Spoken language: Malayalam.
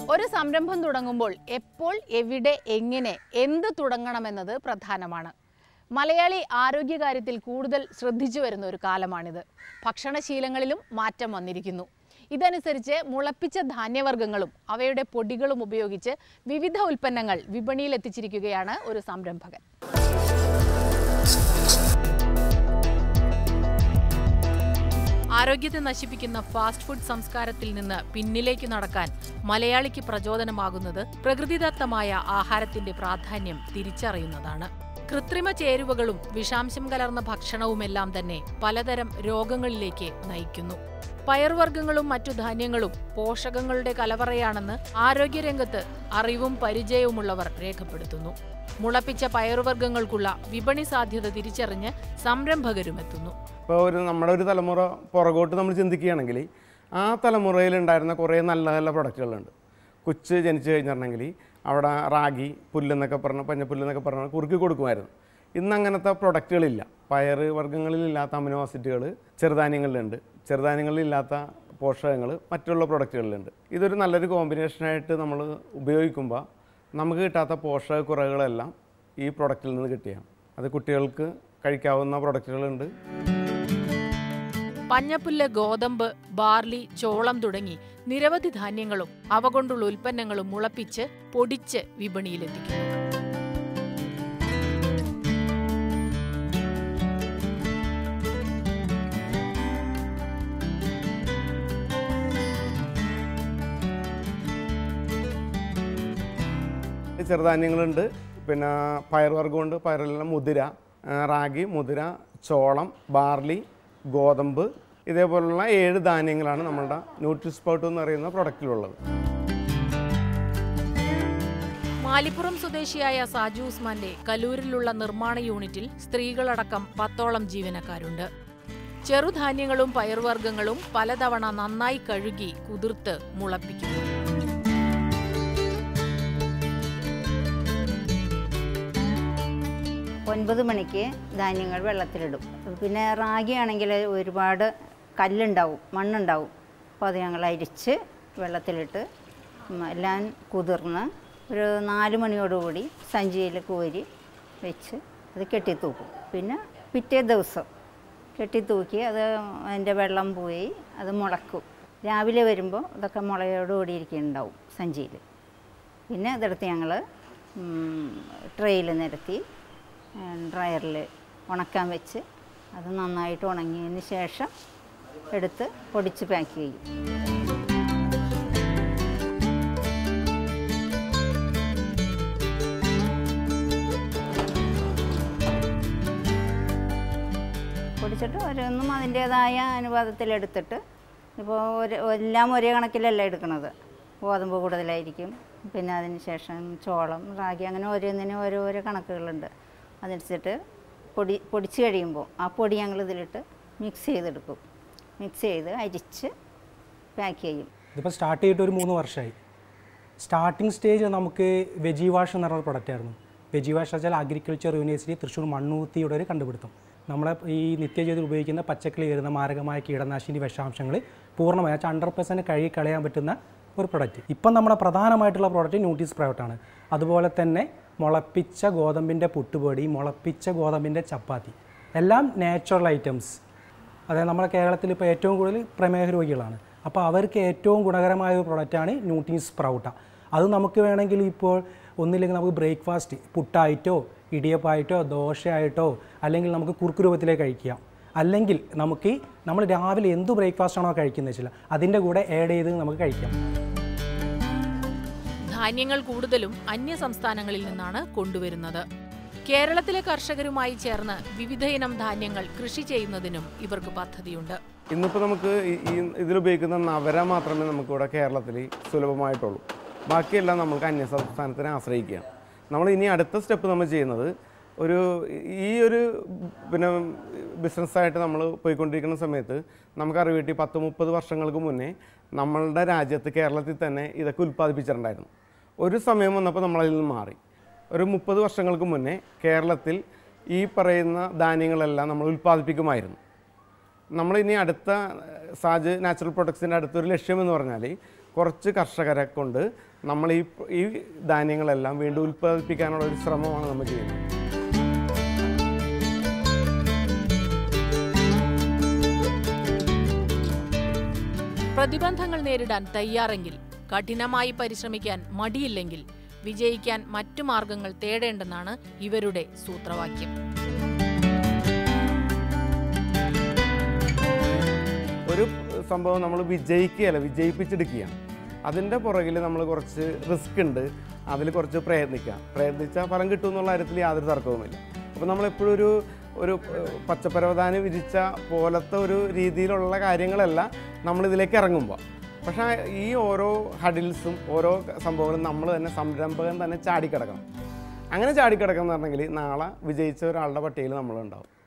ഒരു സംരംഭം തുടങ്ങുമ്പോൾ എപ്പോൾ എവിടെ എങ്ങനെ എന്ത് തുടങ്ങണമെന്നത് പ്രധാനമാണ് മലയാളി ആരോഗ്യകാര്യത്തിൽ കൂടുതൽ ശ്രദ്ധിച്ചു വരുന്ന ഒരു കാലമാണിത് ഭക്ഷണശീലങ്ങളിലും മാറ്റം വന്നിരിക്കുന്നു ഇതനുസരിച്ച് മുളപ്പിച്ച ധാന്യവർഗ്ഗങ്ങളും അവയുടെ പൊടികളും ഉപയോഗിച്ച് വിവിധ ഉൽപ്പന്നങ്ങൾ വിപണിയിൽ എത്തിച്ചിരിക്കുകയാണ് ഒരു സംരംഭകൻ ആരോഗ്യത്തെ നശിപ്പിക്കുന്ന ഫാസ്റ്റ് ഫുഡ് സംസ്കാരത്തിൽ നിന്ന് പിന്നിലേക്ക് നടക്കാൻ മലയാളിക്ക് പ്രചോദനമാകുന്നത് പ്രകൃതിദത്തമായ ആഹാരത്തിന്റെ പ്രാധാന്യം തിരിച്ചറിയുന്നതാണ് കൃത്രിമ ചേരുവകളും വിഷാംശം കലർന്ന ഭക്ഷണവുമെല്ലാം തന്നെ പലതരം രോഗങ്ങളിലേക്ക് നയിക്കുന്നു പയർവർഗ്ഗങ്ങളും മറ്റു ധാന്യങ്ങളും പോഷകങ്ങളുടെ കലവറയാണെന്ന് ആരോഗ്യരംഗത്ത് അറിവും പരിചയവുമുള്ളവർ രേഖപ്പെടുത്തുന്നു മുളപ്പിച്ച പയറുവർഗ്ഗങ്ങൾക്കുള്ള വിപണി സാധ്യത തിരിച്ചറിഞ്ഞ് സംരംഭകരുമെത്തുന്നു ഇപ്പോൾ ഒരു നമ്മുടെ ഒരു തലമുറ പുറകോട്ട് നമ്മൾ ചിന്തിക്കുകയാണെങ്കിൽ ആ തലമുറയിൽ ഉണ്ടായിരുന്ന കുറേ നല്ല നല്ല പ്രൊഡക്റ്റുകളുണ്ട് കൊച്ച് ജനിച്ചു കഴിഞ്ഞിട്ടുണ്ടെങ്കിൽ അവിടെ റാഗി പുല്ലെന്നൊക്കെ പറഞ്ഞ പഞ്ഞപ്പുല്ലെന്നൊക്കെ പറഞ്ഞ കുറുക്കി കൊടുക്കുമായിരുന്നു ഇന്ന് അങ്ങനത്തെ പ്രൊഡക്റ്റുകളില്ല പയർ വർഗ്ഗങ്ങളിലില്ലാത്ത അമിനോ ആസിഡുകൾ ചെറുധാന്യങ്ങളിലുണ്ട് ചെറുധാന്യങ്ങളിലില്ലാത്ത പോഷകങ്ങൾ മറ്റുള്ള പ്രൊഡക്റ്റുകളിലുണ്ട് ഇതൊരു നല്ലൊരു കോമ്പിനേഷനായിട്ട് നമ്മൾ ഉപയോഗിക്കുമ്പോൾ നമുക്ക് കിട്ടാത്ത പോഷകക്കുറവുകളെല്ലാം ഈ പ്രൊഡക്റ്റിൽ നിന്ന് കിട്ടിയാണ് അത് കുട്ടികൾക്ക് കഴിക്കാവുന്ന പ്രൊഡക്റ്റുകളുണ്ട് പഞ്ഞപ്പുല്ല് ഗോതമ്പ് ബാർലി ചോളം തുടങ്ങി നിരവധി ധാന്യങ്ങളും അവ കൊണ്ടുള്ള ഉൽപ്പന്നങ്ങളും മുളപ്പിച്ച് പൊടിച്ച് വിപണിയിലെത്തിക്കുന്നു ചെറുധാന്യങ്ങളുണ്ട് പിന്നെ പയർവർഗ്ഗമുണ്ട് പയറെല്ലാം മുതിര ആ, റാഗി മുതിര ചോളം ബാർലി ഗോതമ്പ് ഇതേപോലുള്ള ഏഴ് ധാന്യങ്ങളാണ് നമ്മളുടെ ന്യൂട്രിസ്പൗട്ട് എന്ന് പറയുന്ന പ്രൊഡക്റ്റിലുള്ളത് മാലിപ്പുറം സ്വദേശിയായ സാജു ഉസ്മാന്റെ കലൂരിലുള്ള നിർമ്മാണ യൂണിറ്റിൽ സ്ത്രീകളടക്കം പത്തോളം ജീവനക്കാരുണ്ട് ചെറുധാന്യങ്ങളും പയർവർഗ്ഗങ്ങളും പലതവണ നന്നായി കഴുകി കുതിർത്ത് മുളപ്പിക്കുന്നു ഒൻപത് മണിക്ക് ധാന്യങ്ങൾ വെള്ളത്തിലിടും പിന്നെ റാഗി ആണെങ്കിൽ ഒരുപാട് കല്ലുണ്ടാവും മണ്ണുണ്ടാവും അപ്പോൾ അത് ഞങ്ങൾ അരിച്ച് വെള്ളത്തിലിട്ട് ഉം, എല്ലാം കുതിർന്ന് ഒരു നാല് മണിയോടുകൂടി സഞ്ചിയിൽ കോരി വെച്ച് അത് കെട്ടിത്തൂക്കും പിന്നെ പിറ്റേ ദിവസം കെട്ടിത്തൂക്കി അത് അതിൻ്റെ വെള്ളം പോയി അത് മുളക്കും രാവിലെ വരുമ്പോൾ ഇതൊക്കെ മുളയോടുകൂടി ഇരിക്കുന്നുണ്ടാവും സഞ്ചിയിൽ പിന്നെ ഇതെടുത്ത് ഞങ്ങൾ ട്രെയിൽ നിരത്തി ഡ്രയറിൽ ഉണക്കാൻ വെച്ച് അത് നന്നായിട്ട് ഉണങ്ങിയതിന് ശേഷം എടുത്ത് പൊടിച്ച് പാക്ക് ചെയ്യും പൊടിച്ചിട്ട് ഓരോന്നും അതിൻ്റേതായ അനുപാതത്തിലെടുത്തിട്ട് ഇപ്പോൾ ഒരു എല്ലാം ഒരേ കണക്കിലല്ല എടുക്കുന്നത് ഗോതമ്പ് കൂടുതലായിരിക്കും പിന്നെ അതിന് ശേഷം ചോളം റാഗി അങ്ങനെ ഓരോന്നിനും ഓരോരോ കണക്കുകളുണ്ട് അതനുസരിച്ചിട്ട് പൊടി പൊടിച്ച് കഴിയുമ്പോൾ ആ പൊടി ഞങ്ങൾ ഇതിലിട്ട് മിക്സ് ചെയ്തെടുക്കും മിക്സ് ചെയ്ത് അരിച്ച് പാക്ക് ചെയ്യും ഇതിപ്പോൾ സ്റ്റാർട്ട് ചെയ്തിട്ട് ഒരു മൂന്ന് വർഷമായി സ്റ്റാർട്ടിംഗ് സ്റ്റേജ് നമുക്ക് വെജി വാഷ് എന്ന് പറഞ്ഞ പ്രൊഡക്റ്റ് ആയിരുന്നു വെജി വാഷ് വെച്ചാൽ അഗ്രികൾച്ചർ യൂണിവേഴ്സിറ്റി തൃശ്ശൂർ മണ്ണൂത്തിയുടെ ഒരു കണ്ടുപിടുത്തം നമ്മളെ ഈ നിത്യജീവിതത്തിൽ ഉപയോഗിക്കുന്ന പച്ചക്കറി വരുന്ന മാരകമായ കീടനാശിനി വിഷാംശങ്ങൾ പൂർണ്ണമായി വെച്ചാൽ ഹൺഡ്രഡ് പെർസെൻറ്റ് കഴുകി കളയാൻ പറ്റുന്ന ഒരു പ്രൊഡക്റ്റ് ഇപ്പം നമ്മുടെ പ്രധാനമായിട്ടുള്ള പ്രോഡക്റ്റ് ന്യൂട്രീസ് പ്രൈവറ്റാണ് അതുപോലെ തന്നെ മുളപ്പിച്ച ഗോതമ്പിൻ്റെ പുട്ടുപൊടി മുളപ്പിച്ച ഗോതമ്പിൻ്റെ ചപ്പാത്തി എല്ലാം നാച്ചുറൽ ഐറ്റംസ് അതായത് നമ്മുടെ കേരളത്തിൽ ഇപ്പോൾ ഏറ്റവും കൂടുതൽ പ്രമേഹ രോഗികളാണ് അപ്പോൾ അവർക്ക് ഏറ്റവും ഗുണകരമായ ഒരു പ്രൊഡക്റ്റാണ് ന്യൂട്രീൻ സ്പ്രൗട്ട അത് നമുക്ക് വേണമെങ്കിൽ ഇപ്പോൾ ഒന്നില്ലെങ്കിൽ നമുക്ക് ബ്രേക്ക്ഫാസ്റ്റ് പുട്ടായിട്ടോ ഇടിയപ്പായിട്ടോ ദോശയായിട്ടോ അല്ലെങ്കിൽ നമുക്ക് കുറുക്ക് രൂപത്തിലേക്ക് കഴിക്കാം അല്ലെങ്കിൽ നമുക്ക് നമ്മൾ രാവിലെ എന്ത് ബ്രേക്ക്ഫാസ്റ്റ് ആണോ കഴിക്കുന്നത് വെച്ചാൽ അതിൻ്റെ കൂടെ ആഡ് ചെയ്ത് നമുക്ക് കഴിക്കാം ധാന്യങ്ങൾ കൂടുതലും അന്യ സംസ്ഥാനങ്ങളിൽ നിന്നാണ് കൊണ്ടുവരുന്നത് കേരളത്തിലെ കർഷകരുമായി ചേർന്ന് വിവിധയിനം ധാന്യങ്ങൾ കൃഷി ചെയ്യുന്നതിനും ഇവർക്ക് പദ്ധതിയുണ്ട് ഇന്നിപ്പോൾ നമുക്ക് ഈ- ഈ ഇതിലുപയോഗിക്കുന്ന നവര മാത്രമേ നമുക്കിവിടെ കേരളത്തിൽ സുലഭമായിട്ടുള്ളൂ ബാക്കിയെല്ലാം നമുക്ക് അന്യ സംസ്ഥാനത്തിനെ ആശ്രയിക്കുകയാണ് നമ്മൾ ഇനി അടുത്ത സ്റ്റെപ്പ് നമ്മൾ ചെയ്യുന്നത് ഒരു ഈ ഒരു പിന്നെ ബിസിനസ്സായിട്ട് നമ്മൾ പോയിക്കൊണ്ടിരിക്കുന്ന സമയത്ത് നമുക്കറിവ് കിട്ടി പത്ത് മുപ്പത് വർഷങ്ങൾക്ക് മുന്നേ നമ്മളുടെ രാജ്യത്ത് കേരളത്തിൽ തന്നെ ഇതൊക്കെ ഉൽപ്പാദിപ്പിച്ചിട്ടുണ്ടായിരുന്നു ഒരു സമയം വന്നപ്പോൾ നമ്മളതിൽ നിന്ന് മാറി ഒരു മുപ്പത് വർഷങ്ങൾക്ക് മുന്നേ കേരളത്തിൽ ഈ പറയുന്ന ധാന്യങ്ങളെല്ലാം നമ്മൾ ഉൽപ്പാദിപ്പിക്കുമായിരുന്നു നമ്മളിനി അടുത്ത ഏഹ്, സാജ് നാച്ചുറൽ പ്രൊഡക്ട്സിൻ്റെ അടുത്തൊരു ലക്ഷ്യം എന്ന് പറഞ്ഞാൽ കുറച്ച് കർഷകരെ കൊണ്ട് നമ്മൾ ഈ ഈ ധാന്യങ്ങളെല്ലാം വീണ്ടും ഉൽപ്പാദിപ്പിക്കാനുള്ള ഒരു ശ്രമമാണ് നമ്മൾ ചെയ്യുന്നത് പ്രതിബന്ധങ്ങൾ നേരിടാൻ തയ്യാറെങ്കിൽ കഠിനമായി പരിശ്രമിക്കാൻ മടിയില്ലെങ്കിൽ വിജയിക്കാൻ മറ്റു മാർഗങ്ങൾ തേടേണ്ടെന്നാണ് ഇവരുടെ സൂത്രവാക്യം ഒരു സംഭവം നമ്മൾ വിജയിക്കുകയല്ല വിജയിപ്പിച്ചെടുക്കുകയാണ് അതിൻ്റെ പുറകിൽ നമ്മൾ കുറച്ച് റിസ്ക് ഉണ്ട് അതിൽ കുറച്ച് പ്രയത്നിക്കാം പ്രയത്നിച്ചാൽ ഫലം കിട്ടും എന്നുള്ള കാര്യത്തിൽ യാതൊരു തർക്കവുമില്ല അപ്പോൾ നമ്മളെപ്പോഴും ഒരു ഒരു ഏഹ്, പച്ചപ്പരവധാനി വിരിച്ച പോലത്തെ ഒരു രീതിയിലുള്ള കാര്യങ്ങളല്ല നമ്മളിതിലേക്ക് ഇറങ്ങുമ്പോൾ പക്ഷേ ഈ ഓരോ ഹഡിൽസും ഓരോ സംഭവങ്ങളും നമ്മൾ തന്നെ സംരംഭകൻ തന്നെ ചാടിക്കിടക്കണം അങ്ങനെ ചാടിക്കിടക്കണം എന്ന് പറഞ്ഞെങ്കിൽ നാളെ വിജയിച്ച ഒരാളുടെ പട്ടികയിൽ നമ്മളുണ്ടാവും